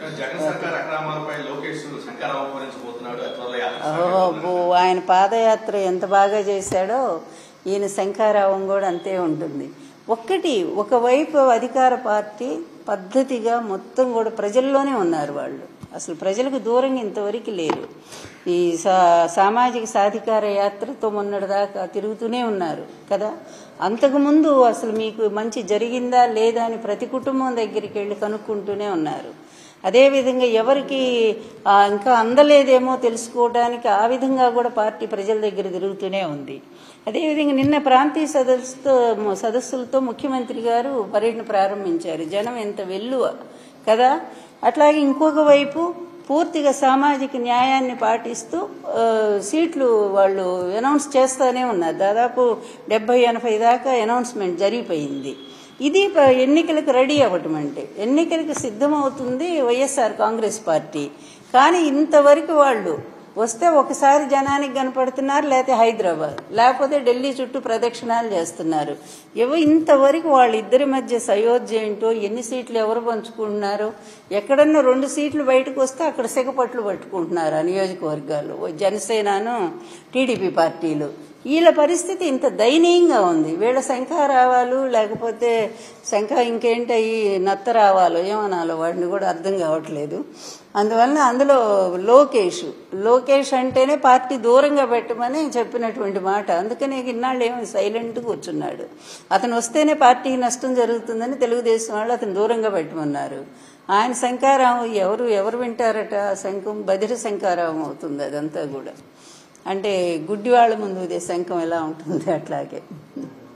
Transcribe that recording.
కానీ జగన్ సర్కార్ అక్రమాలపై లోకేష్ శంకరావు భరించబోతున్నాడు త్వరలో యాత్ర ఓహో అబ్బో, ఆయన పాదయాత్ర ఎంత బాగా చేశాడో ఈయన శంఖారావం కూడా అంతే ఉంటుంది ఒక్కటి ఒకవైపు అధికార పార్టీ పద్ధతిగా మొత్తం కూడా ప్రజల్లోనే ఉన్నారు వాళ్ళు అసలు ప్రజలకు దూరంగా ఇంతవరకు లేరు ఈ సా- సామాజిక సాధికార యాత్రతో మొన్నటిదాకా తిరుగుతూనే ఉన్నారు కదా అంతకుముందు అసలు మీకు మంచి జరిగిందా లేదా అని ప్రతి కుటుంబం దగ్గరికి వెళ్ళి కనుక్కుంటూనే ఉన్నారు అదేవిధంగా ఎవరికి ఆ, ఇంకా అందలేదేమో తెలుసుకోవడానికి ఆ విధంగా కూడా పార్టీ ప్రజల దగ్గర తిరుగుతూనే ఉంది అదేవిధంగా నిన్న ప్రాంతీయ సదస్సుతో సదస్సులతో ముఖ్యమంత్రి గారు పర్యటన ప్రారంభించారు జనం ఎంత వెల్లువ కదా అట్లాగే ఇంకొక వైపు పూర్తిగా సామాజిక న్యాయాన్ని పాటిస్తూ ఆ, సీట్లు వాళ్ళు అనౌన్స్ చేస్తూనే ఉన్నారు దాదాపు డెబ్బై ఎనభై దాకా అనౌన్స్మెంట్ జరిగిపోయింది ఇది ప- ఎన్నికలకు రెడీ అవ్వటం అంటే ఎన్నికలకు సిద్ధమవుతుంది వైఎస్ఆర్ కాంగ్రెస్ పార్టీ కానీ ఇంతవరకు వాళ్ళు వస్తే ఒకసారి జనానికి కనపడుతున్నారు లేకపోతే హైదరాబాద్ లేకపోతే ఢిల్లీ చుట్టూ ప్రదక్షిణాలు చేస్తున్నారు ఎవ ఇంతవరకు వాళ్ళిద్దరి మధ్య సయోధ్య ఏంటో ఎన్ని సీట్లు ఎవరు పంచుకుంటున్నారో ఎక్కడన్నా రెండు సీట్లు బయటకు వస్తే అక్కడ సిగపట్లు పట్టుకుంటున్నారు ఆ నియోజకవర్గాల్లో ఓ జనసేనను టీడీపీ పార్టీలు వీళ్ళ పరిస్థితి ఇంత దయనీయంగా ఉంది వీళ్ళ శంఖ రావాలు లేకపోతే శంఖ ఇంకేంటి అయ్యి నత్త రావాలో ఏమనాలో వాడిని కూడా అర్థం కావట్లేదు అందువలన అందులో లోకేష్ లోకేష్ అంటేనే పార్టీ దూరంగా పెట్టమని చెప్పినటువంటి మాట అందుకనే ఇన్నాళ్ళు ఏమో సైలెంట్గా కూర్చున్నాడు అతను వస్తేనే పార్టీకి నష్టం జరుగుతుందని తెలుగుదేశం వాళ్ళు అతను దూరంగా పెట్టమన్నారు ఆయన శంకారావం ఎవరు ఎవరు వింటారట ఆ శంఖం బదిర శంకారావం అవుతుంది అదంతా కూడా అంటే గుడ్డివాళ్ళ ముందు ఇదే శంఖం ఎలా ఉంటుంది అట్లాగే